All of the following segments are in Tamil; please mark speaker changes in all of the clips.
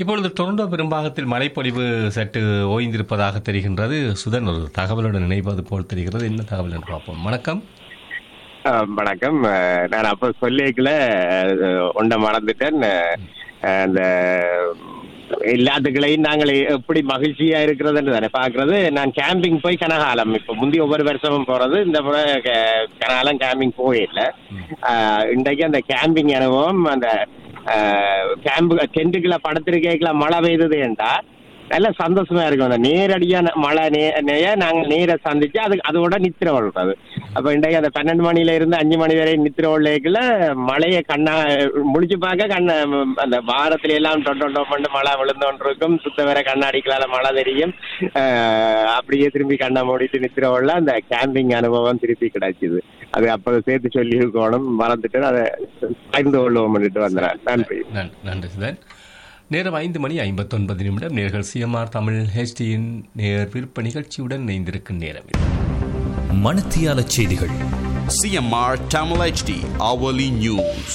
Speaker 1: இப்பொழுது டொரண்டோ பெரும்பாகத்தில் மழைப்பொழிவு சற்று ஓய்ந்திருப்பதாக தெரிகின்றது சுதன் ஒரு தகவலுடன் நினைப்பது போல் தெரிகிறது என்ன தகவல் என்று பார்ப்போம் வணக்கம்
Speaker 2: அஹ் வணக்கம் அஹ் நான் அப்போ சொல்லிக்கல ஒன்றை மறந்துட்டேன் அஹ் அந்த எல்லாத்துக்களையும் நாங்கள் எப்படி மகிழ்ச்சியா இருக்கிறதுன்னு தானே பாக்குறது நான் கேம்பிங் போய் கனகாலம் இப்ப முந்தி ஒவ்வொரு வருஷமும் போறது இந்த முறை க- கனகாலம் கேம்பிங் போயிடல அஹ் இன்றைக்கு அந்த கேம்பிங் அனுபவம் அந்த கேம்பு டென்ட்டுக்குள்ள படுத்திருக்கேக்கல மழை பெய்தது என்றா நல்ல சந்தோஷமா இருக்கும் அந்த நேரடியான மழை நே நேய நாங்கள் நேர சந்திச்சு அதுக்கு அதோட நித்திர விடுறது அப்ப இன்றைக்கு அந்த பன்னெண்டு மணில இருந்து அஞ்சு மணி வரை நித்திர விடக்குள்ள மழையை கண்ணா முடிச்சு பார்க்க கண்ண அந்த வாரத்துல எல்லாம் டொண்டோ பண்ணு மழை விழுந்தோன்று இருக்கும் சுத்த வேற கண்ணாடிக்கலால மழை தெரியும் அஹ் அப்படியே திரும்பி கண்ணை மூடிட்டு நித்திர விடல அந்த கேம்பிங் அனுபவம் திருப்பி கிடைச்சிது அது அப்ப சேர்த்து சொல்லி இருக்கணும் மறந்துட்டு அதை பகிர்ந்து கொள்வோம் வந்தேன் நன்றி
Speaker 1: நன்- நன்றி சுதன் நேரம் ஐந்து மணி ஐம்பத்தொன்பது நிமிடம் நேர்கள் சிஎம்ஆர் தமிழ் ஹெச்டியின் நேர் விருப்ப நிகழ்ச்சியுடன் இணைந்திருக்கும் நேரம் இது.
Speaker 3: மணத்தியால செய்திகள்
Speaker 4: CMR Tamil HD Hourly News.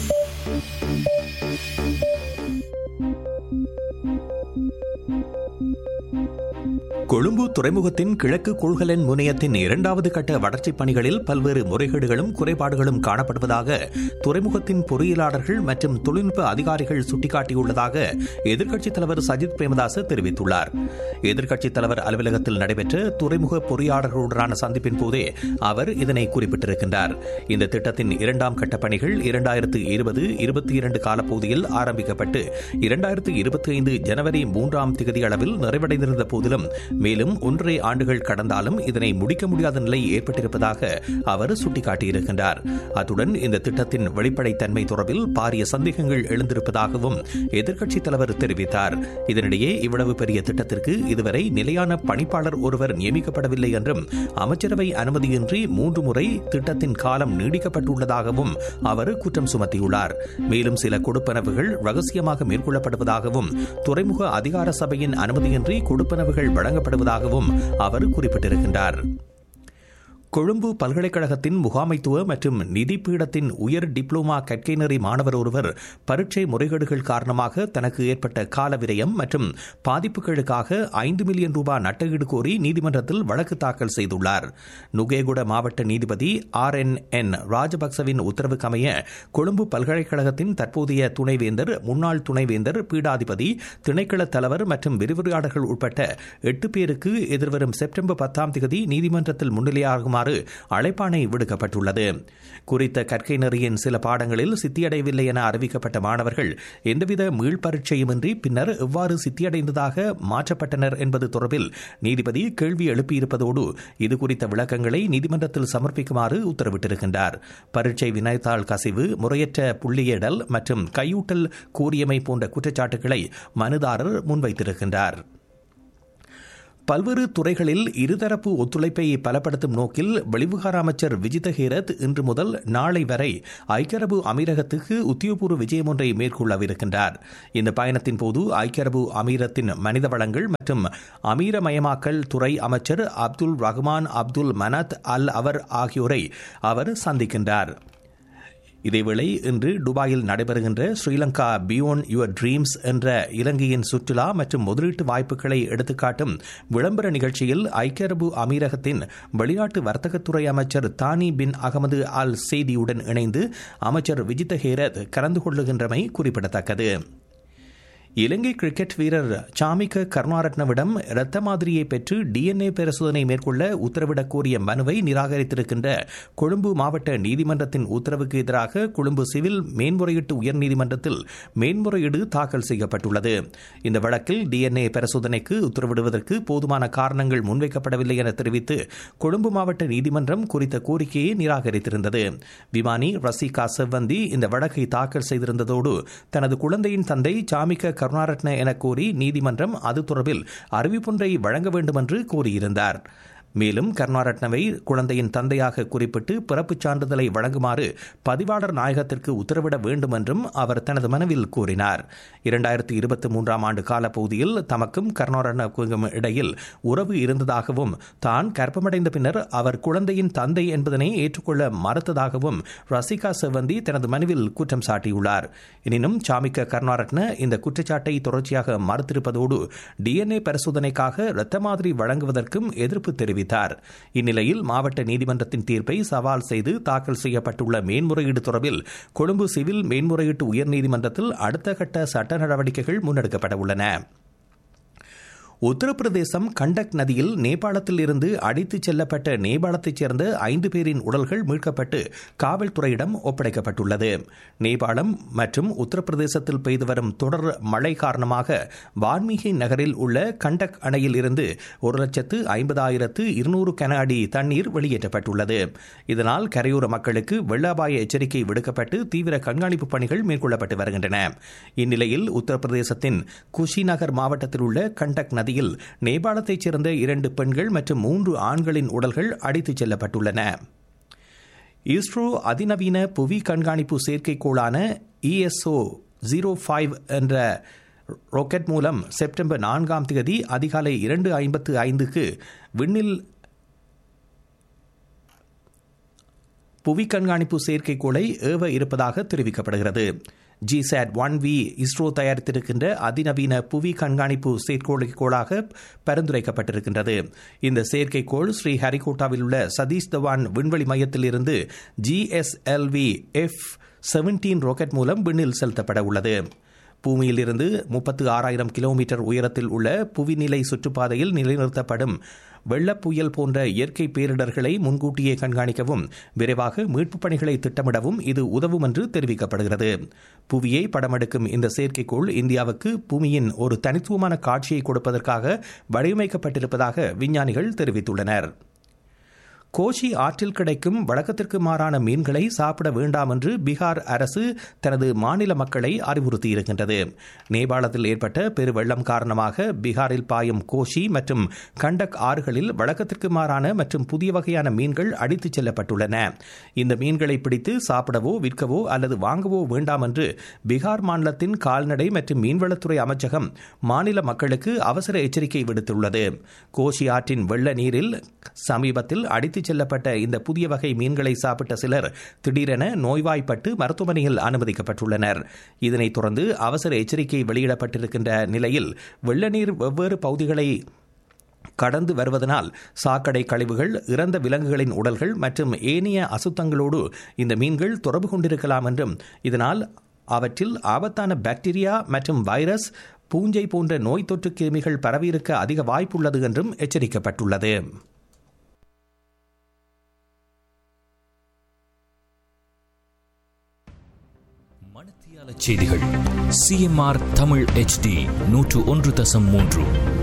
Speaker 3: Colombo துறைமுகத்தின் கிழக்கு கொள்கலன் முனையத்தின் இரண்டாவது கட்ட வளர்ச்சிப் பணிகளில் பல்வேறு முறைகேடுகளும் குறைபாடுகளும் காணப்படுவதாக துறைமுகத்தின் பொறியியலாளர்கள் மற்றும் தொழில்நுட்ப அதிகாரிகள் சுட்டிக்காட்டியுள்ளதாக எதிர்க்கட்சித் தலைவர் சஜித் பிரேமதாச தெரிவித்துள்ளார் எதிர்க்கட்சித் தலைவர் அலுவலகத்தில் நடைபெற்ற துறைமுக பொறியாளர்களுடனான சந்திப்பின் போதே அவர் இதனை குறிப்பிட்டிருக்கின்றார் இந்த திட்டத்தின் இரண்டாம் கட்ட பணிகள் இரண்டாயிரத்து இருபது இருபத்தி இரண்டு காலப்பகுதியில் ஆரம்பிக்கப்பட்டு இரண்டாயிரத்து இருபத்தி ஐந்து ஜனவரி மூன்றாம் திகதி அளவில் நிறைவடைந்திருந்த போதிலும் மேலும் ஒன்றரை ஆண்டுகள் கடந்தாலும் இதனை முடிக்க முடியாத நிலை ஏற்பட்டிருப்பதாக அவர் சுட்டிக்காட்டியிருக்கின்றார் அத்துடன் இந்த திட்டத்தின் வெளிப்படைத்தன்மை தொடர்பில் பாரிய சந்தேகங்கள் எழுந்திருப்பதாகவும் எதிர்க்கட்சித் தலைவர் தெரிவித்தார் இதனிடையே இவ்வளவு பெரிய திட்டத்திற்கு இதுவரை நிலையான பணிப்பாளர் ஒருவர் நியமிக்கப்படவில்லை என்றும் அமைச்சரவை அனுமதியின்றி மூன்று முறை திட்டத்தின் காலம் நீடிக்கப்பட்டுள்ளதாகவும் அவர் குற்றம் சுமத்தியுள்ளார் மேலும் சில கொடுப்பனவுகள் ரகசியமாக மேற்கொள்ளப்படுவதாகவும் துறைமுக அதிகார சபையின் அனுமதியின்றி கொடுப்பனவுகள் வழங்கப்படுவதாகவும் அவர் குறிப்பிட்டிருக்கின்றார் கொழும்பு பல்கலைக்கழகத்தின் முகாமைத்துவ மற்றும் நிதி பீடத்தின் உயர் டிப்ளோமா கற்கைநெறி மாணவர் ஒருவர் பரீட்சை முறைகேடுகள் காரணமாக தனக்கு ஏற்பட்ட கால விரயம் மற்றும் பாதிப்புகளுக்காக ஐந்து மில்லியன் ரூபாய் நட்டஈடு கோரி நீதிமன்றத்தில் வழக்கு தாக்கல் செய்துள்ளார் நுகேகுட மாவட்ட நீதிபதி ஆர் என் என் ராஜபக்சவின் உத்தரவுக்கமைய கொழும்பு பல்கலைக்கழகத்தின் தற்போதைய துணைவேந்தர் முன்னாள் துணைவேந்தர் பீடாதிபதி திணைக்கள தலைவர் மற்றும் விரிவுரையாளர்கள் உட்பட்ட எட்டு பேருக்கு எதிர்வரும் செப்டம்பர் பத்தாம் தேதி நீதிமன்றத்தில் முன்னிலையாகுமாறு அழைப்பாணை விடுக்கப்பட்டுள்ளது குறித்த கற்கை நெறியின் சில பாடங்களில் சித்தியடையவில்லை என அறிவிக்கப்பட்ட மாணவர்கள் எந்தவித மீள் பரீட்சையுமின்றி பின்னர் எவ்வாறு சித்தியடைந்ததாக மாற்றப்பட்டனர் என்பது தொடர்பில் நீதிபதி கேள்வி எழுப்பியிருப்பதோடு இதுகுறித்த விளக்கங்களை நீதிமன்றத்தில் சமர்ப்பிக்குமாறு உத்தரவிட்டிருக்கின்றார் பரீட்சை வினாத்தாள் கசிவு முறையற்ற புள்ளியிடல் மற்றும் கையூட்டல் கூறியமை போன்ற குற்றச்சாட்டுகளை மனுதாரர் முன்வைத்திருக்கின்றார் பல்வேறு துறைகளில் இருதரப்பு ஒத்துழைப்பை பலப்படுத்தும் நோக்கில் வெளிவிகார அமைச்சர் விஜித ஹேரத் இன்று முதல் நாளை வரை ஐக்கிய அரபு அமீரகத்துக்கு உத்தியோகபூர்வ விஜயம் ஒன்றை மேற்கொள்ளவிருக்கின்றார் இந்த பயணத்தின் போது ஐக்கிய அரபு அமீரத்தின் மனித வளங்கள் மற்றும் அமீரமயமாக்கல் துறை அமைச்சர் அப்துல் ரஹ்மான் அப்துல் மனத் அல் அவர் ஆகியோரை அவர் சந்திக்கின்றார் இதேவேளை இன்று துபாயில் நடைபெறுகின்ற ஸ்ரீலங்கா பியோன் யுவர் ட்ரீம்ஸ் என்ற இலங்கையின் சுற்றுலா மற்றும் முதலீட்டு வாய்ப்புகளை எடுத்துக்காட்டும் விளம்பர நிகழ்ச்சியில் ஐக்கிய அரபு அமீரகத்தின் வெளிநாட்டு வர்த்தகத்துறை அமைச்சர் தானி பின் அகமது அல் செய்தியுடன் இணைந்து அமைச்சர் விஜித ஹேரத் கலந்து கொள்ளுகின்றமை குறிப்பிடத்தக்கது இலங்கை கிரிக்கெட் வீரர் சாமிக கருணாரட்னவிடம் இரத்த மாதிரியை பெற்று டிஎன்ஏ பரிசோதனை மேற்கொள்ள உத்தரவிடக் கோரிய மனுவை நிராகரித்திருக்கின்ற கொழும்பு மாவட்ட நீதிமன்றத்தின் உத்தரவுக்கு எதிராக கொழும்பு சிவில் மேன்முறையீட்டு உயர்நீதிமன்றத்தில் மேன்முறையீடு தாக்கல் செய்யப்பட்டுள்ளது இந்த வழக்கில் டிஎன்ஏ பரிசோதனைக்கு உத்தரவிடுவதற்கு போதுமான காரணங்கள் முன்வைக்கப்படவில்லை என தெரிவித்து கொழும்பு மாவட்ட நீதிமன்றம் குறித்த கோரிக்கையை நிராகரித்திருந்தது விமானி ரசிகா செவ்வந்தி இந்த வழக்கை தாக்கல் செய்திருந்ததோடு தனது குழந்தையின் தந்தை சாமிக கருணாரட்ன என கோரி நீதிமன்றம் அது தொடர்பில் அறிவிப்பொன்றை வழங்க வேண்டும் என்று கோரியிருந்தார் மேலும் கருணாரட்னவை குழந்தையின் தந்தையாக குறிப்பிட்டு பிறப்புச் சான்றிதழை வழங்குமாறு பதிவாளர் நாயகத்திற்கு உத்தரவிட வேண்டும் என்றும் அவர் தனது மனுவில் கூறினார் இரண்டாயிரத்தி இருபத்தி மூன்றாம் ஆண்டு காலப்பகுதியில் தமக்கும் கருணாரட்னவுக்கும் இடையில் உறவு இருந்ததாகவும் தான் கர்ப்பமடைந்த பின்னர் அவர் குழந்தையின் தந்தை என்பதனை ஏற்றுக்கொள்ள மறுத்ததாகவும் ரசிகா செவந்தி தனது மனுவில் குற்றம் சாட்டியுள்ளார் எனினும் சாமிக்க கருணாரட்ன இந்த குற்றச்சாட்டை தொடர்ச்சியாக மறுத்திருப்பதோடு டிஎன்ஏ பரிசோதனைக்காக இரத்த மாதிரி வழங்குவதற்கும் எதிர்ப்பு தெரிவித்தார் இந்நிலையில் மாவட்ட நீதிமன்றத்தின் தீர்ப்பை சவால் செய்து தாக்கல் செய்யப்பட்டுள்ள மேன்முறையீடு தொடர்பில் கொழும்பு சிவில் மேன்முறையீட்டு உயர்நீதிமன்றத்தில் அடுத்த கட்ட சட்ட நடவடிக்கைகள் முன்னெடுக்கப்பட உள்ளன உத்தரப்பிரதேசம் கண்டக் நதியில் நேபாளத்தில் இருந்து அடித்துச் செல்லப்பட்ட நேபாளத்தைச் சேர்ந்த ஐந்து பேரின் உடல்கள் மீட்கப்பட்டு காவல்துறையிடம் ஒப்படைக்கப்பட்டுள்ளது நேபாளம் மற்றும் உத்தரப்பிரதேசத்தில் பெய்து வரும் தொடர் மழை காரணமாக வால்மீகி நகரில் உள்ள கண்டக் அணையில் இருந்து ஒரு லட்சத்து ஐம்பதாயிரத்து இருநூறு கன அடி தண்ணீர் வெளியேற்றப்பட்டுள்ளது இதனால் கரையோர மக்களுக்கு வெள்ள அபாய எச்சரிக்கை விடுக்கப்பட்டு தீவிர கண்காணிப்பு பணிகள் மேற்கொள்ளப்பட்டு வருகின்றன இந்நிலையில் உத்தரப்பிரதேசத்தின் குஷிநகர் மாவட்டத்தில் உள்ள கண்டக் நதி நதியில் நேபாளத்தைச் சேர்ந்த இரண்டு பெண்கள் மற்றும் மூன்று ஆண்களின் உடல்கள் அடித்துச் செல்லப்பட்டுள்ளன இஸ்ரோ அதிநவீன புவி கண்காணிப்பு செயற்கைக்கோளான இஎஸ்ஓ ஜீரோ ஃபைவ் என்ற ராக்கெட் மூலம் செப்டம்பர் நான்காம் தேதி அதிகாலை இரண்டு ஐம்பத்து ஐந்துக்கு விண்ணில் புவி கண்காணிப்பு செயற்கைக்கோளை ஏவ இருப்பதாக தெரிவிக்கப்படுகிறது ஜிசாட் ஒன் வி இஸ்ரோ தயாரித்திருக்கின்ற அதிநவீன புவி கண்காணிப்பு செயற்கைக்கோளாக பரிந்துரைக்கப்பட்டிருக்கின்றது இந்த செயற்கைக்கோள் ஸ்ரீ ஹரிகோட்டாவில் உள்ள சதீஷ் தவான் விண்வெளி மையத்தில் இருந்து ஜிஎஸ்எல்வி எஃப் செவன்டீன் ராக்கெட் மூலம் விண்ணில் செலுத்தப்பட உள்ளது பூமியிலிருந்து முப்பத்து ஆறாயிரம் கிலோமீட்டர் உயரத்தில் உள்ள புவிநிலை சுற்றுப்பாதையில் நிலைநிறுத்தப்படும் வெள்ளப் புயல் போன்ற இயற்கை பேரிடர்களை முன்கூட்டியே கண்காணிக்கவும் விரைவாக மீட்புப் பணிகளை திட்டமிடவும் இது உதவும் என்று தெரிவிக்கப்படுகிறது புவியை படமெடுக்கும் இந்த செயற்கைக்கோள் இந்தியாவுக்கு பூமியின் ஒரு தனித்துவமான காட்சியை கொடுப்பதற்காக வடிவமைக்கப்பட்டிருப்பதாக விஞ்ஞானிகள் தெரிவித்துள்ளனர் கோஷி ஆற்றில் கிடைக்கும் வழக்கத்திற்கு மாறான மீன்களை சாப்பிட வேண்டாம் என்று பீகார் அரசு தனது மாநில மக்களை அறிவுறுத்தியிருக்கின்றது நேபாளத்தில் ஏற்பட்ட பெருவெள்ளம் காரணமாக பீகாரில் பாயும் கோஷி மற்றும் கண்டக் ஆறுகளில் வழக்கத்திற்கு மாறான மற்றும் புதிய வகையான மீன்கள் அடித்துச் செல்லப்பட்டுள்ளன இந்த மீன்களை பிடித்து சாப்பிடவோ விற்கவோ அல்லது வாங்கவோ வேண்டாம் என்று பீகார் மாநிலத்தின் கால்நடை மற்றும் மீன்வளத்துறை அமைச்சகம் மாநில மக்களுக்கு அவசர எச்சரிக்கை விடுத்துள்ளது கோஷி ஆற்றின் வெள்ள நீரில் சமீபத்தில் அடித்து அடித்துச் செல்லப்பட்ட இந்த புதிய வகை மீன்களை சாப்பிட்ட சிலர் திடீரென நோய்வாய்ப்பட்டு மருத்துவமனையில் அனுமதிக்கப்பட்டுள்ளனர் இதனைத் தொடர்ந்து அவசர எச்சரிக்கை வெளியிடப்பட்டிருக்கின்ற நிலையில் வெள்ள நீர் வெவ்வேறு பகுதிகளை கடந்து வருவதனால் சாக்கடை கழிவுகள் இறந்த விலங்குகளின் உடல்கள் மற்றும் ஏனைய அசுத்தங்களோடு இந்த மீன்கள் தொடர்பு கொண்டிருக்கலாம் என்றும் இதனால் அவற்றில் ஆபத்தான பாக்டீரியா மற்றும் வைரஸ் பூஞ்சை போன்ற நோய் தொற்று கிருமிகள் பரவியிருக்க அதிக வாய்ப்புள்ளது என்றும் எச்சரிக்கப்பட்டுள்ளது
Speaker 5: மணத்தியால செய்திகள் சிஎம்ஆர் தமிழ் ஹெச்டி நூற்று ஒன்று தசம் மூன்று